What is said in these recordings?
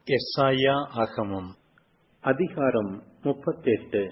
எஸ்ஐயா ஆகமம் அதிகாரம் முப்பத்தெட்டு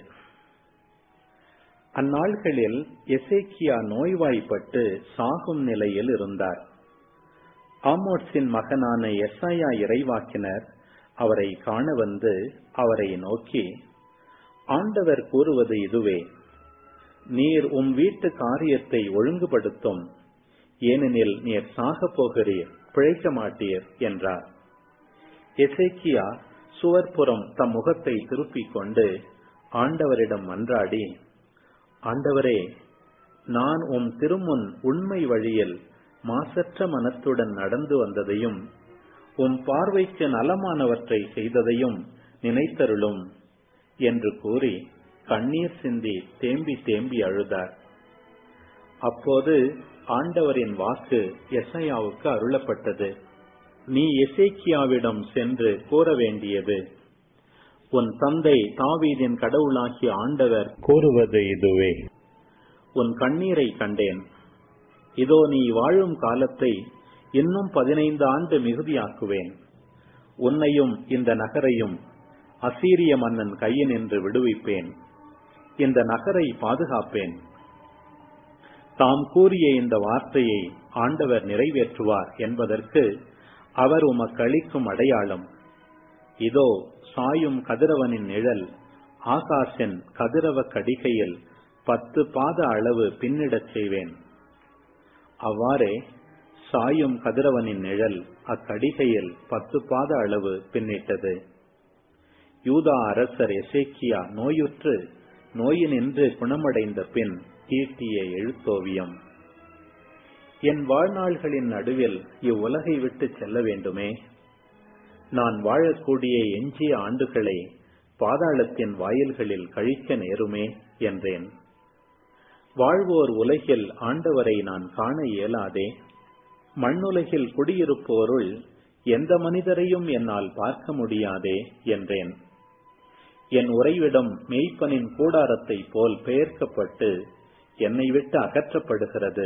அந்நாள்களில் எசேக்கியா நோய்வாய்ப்பட்டு சாகும் நிலையில் இருந்தார் ஆமோட்ஸின் மகனான எஸ்ஐயா இறைவாக்கினர் அவரை காண வந்து அவரை நோக்கி ஆண்டவர் கூறுவது இதுவே நீர் உம் வீட்டு காரியத்தை ஒழுங்குபடுத்தும் ஏனெனில் நீர் சாகப் போகிறீர் பிழைக்க மாட்டீர் என்றார் எசேக்கியா சுவர்புறம் தம் முகத்தை திருப்பிக் கொண்டு ஆண்டவரிடம் மன்றாடி ஆண்டவரே நான் உம் திருமுன் உண்மை வழியில் மாசற்ற மனத்துடன் நடந்து வந்ததையும் உம் பார்வைக்கு நலமானவற்றை செய்ததையும் நினைத்தருளும் என்று கூறி கண்ணீர் சிந்தி தேம்பி தேம்பி அழுதார் அப்போது ஆண்டவரின் வாக்கு எசையாவுக்கு அருளப்பட்டது நீ எசேக்கியாவிடம் சென்று கூற வேண்டியது உன் தந்தை தாவீதின் கடவுளாகிய ஆண்டவர் கூறுவது இதுவே உன் கண்ணீரை கண்டேன் இதோ நீ வாழும் காலத்தை இன்னும் பதினைந்து ஆண்டு மிகுதியாக்குவேன் உன்னையும் இந்த நகரையும் அசீரிய மன்னன் கையினின்று விடுவிப்பேன் இந்த நகரை பாதுகாப்பேன் தாம் கூறிய இந்த வார்த்தையை ஆண்டவர் நிறைவேற்றுவார் என்பதற்கு அவர் உமக்கு அளிக்கும் அடையாளம் இதோ சாயும் கதிரவனின் நிழல் ஆகாசின் கதிரவ கடிகையில் பத்து பாத அளவு பின்னிடச் செய்வேன் அவ்வாறே சாயும் கதிரவனின் நிழல் அக்கடிகையில் பத்து பாத அளவு பின்னிட்டது யூதா அரசர் எசேக்கியா நோயுற்று நோயினின்று குணமடைந்த பின் தீட்டிய எழுத்தோவியம் என் வாழ்நாள்களின் நடுவில் இவ்வுலகை விட்டு செல்ல வேண்டுமே நான் வாழக்கூடிய எஞ்சிய ஆண்டுகளை பாதாளத்தின் வாயில்களில் கழிக்க நேருமே என்றேன் வாழ்வோர் உலகில் ஆண்டவரை நான் காண இயலாதே மண்ணுலகில் குடியிருப்போருள் எந்த மனிதரையும் என்னால் பார்க்க முடியாதே என்றேன் என் உறைவிடம் மெய்ப்பனின் கூடாரத்தை போல் பெயர்க்கப்பட்டு என்னை விட்டு அகற்றப்படுகிறது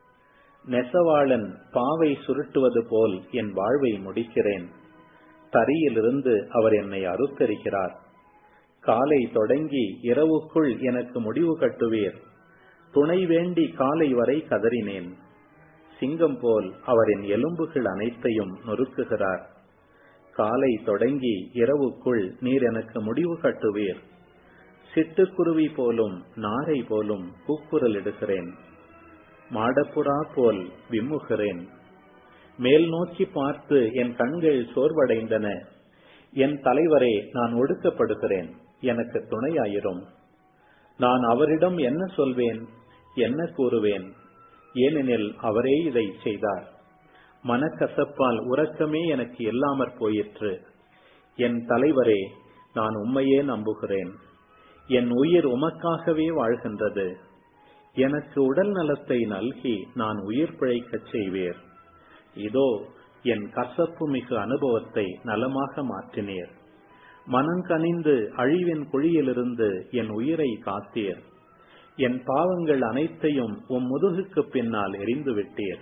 நெசவாளன் பாவை சுருட்டுவது போல் என் வாழ்வை முடிக்கிறேன் தரியிலிருந்து அவர் என்னை அறுத்தரிக்கிறார் காலை தொடங்கி இரவுக்குள் எனக்கு முடிவு கட்டுவீர் துணை வேண்டி காலை வரை கதறினேன் சிங்கம் போல் அவரின் எலும்புகள் அனைத்தையும் நொறுக்குகிறார் காலை தொடங்கி இரவுக்குள் நீர் எனக்கு முடிவு கட்டுவீர் சிட்டுக்குருவி போலும் நாரை போலும் கூக்குரல் இடுகிறேன் மாடப்புறா போல் விம்முகிறேன் மேல் நோக்கி பார்த்து என் கண்கள் சோர்வடைந்தன என் தலைவரே நான் ஒடுக்கப்படுகிறேன் எனக்கு துணையாயிரும் நான் அவரிடம் என்ன சொல்வேன் என்ன கூறுவேன் ஏனெனில் அவரே இதை செய்தார் மனக்கசப்பால் உறக்கமே எனக்கு இல்லாமற் போயிற்று என் தலைவரே நான் உம்மையே நம்புகிறேன் என் உயிர் உமக்காகவே வாழ்கின்றது எனக்கு உடல் நலத்தை நல்கி நான் உயிர் பிழைக்கச் செய்வேர் இதோ என் கசப்பு மிகு அனுபவத்தை நலமாக மாற்றினீர் மனங்கனிந்து அழிவின் குழியிலிருந்து என் உயிரை காத்தீர் என் பாவங்கள் அனைத்தையும் உம் முதுகுக்கு பின்னால் எரிந்து விட்டீர்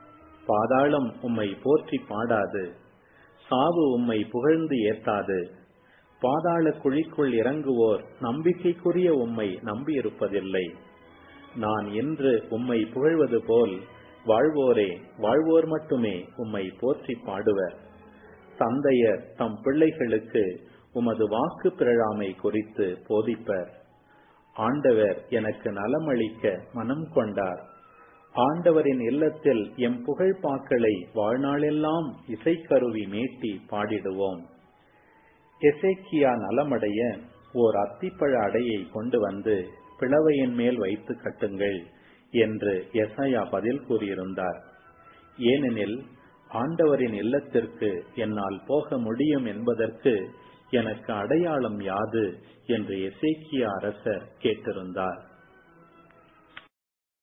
பாதாளம் உம்மை போற்றி பாடாது சாவு உம்மை புகழ்ந்து ஏத்தாது பாதாள குழிக்குள் இறங்குவோர் நம்பிக்கைக்குரிய உம்மை நம்பியிருப்பதில்லை நான் இன்று உம்மை புகழ்வது போல் வாழ்வோரே வாழ்வோர் மட்டுமே உம்மை போற்றி பாடுவர் தந்தையர் தம் பிள்ளைகளுக்கு உமது வாக்கு பிறழாமை குறித்து போதிப்பர் ஆண்டவர் எனக்கு நலமளிக்க மனம் கொண்டார் ஆண்டவரின் இல்லத்தில் எம் புகழ் பாக்களை வாழ்நாளெல்லாம் இசைக்கருவி மீட்டி பாடிடுவோம் எசேக்கியா நலமடைய ஓர் அத்திப்பழ அடையை கொண்டு வந்து பிளவையின் மேல் வைத்து கட்டுங்கள் என்று எசையா பதில் கூறியிருந்தார் ஏனெனில் ஆண்டவரின் இல்லத்திற்கு என்னால் போக முடியும் என்பதற்கு எனக்கு அடையாளம் யாது என்று எசேக்கியா அரசர் கேட்டிருந்தார்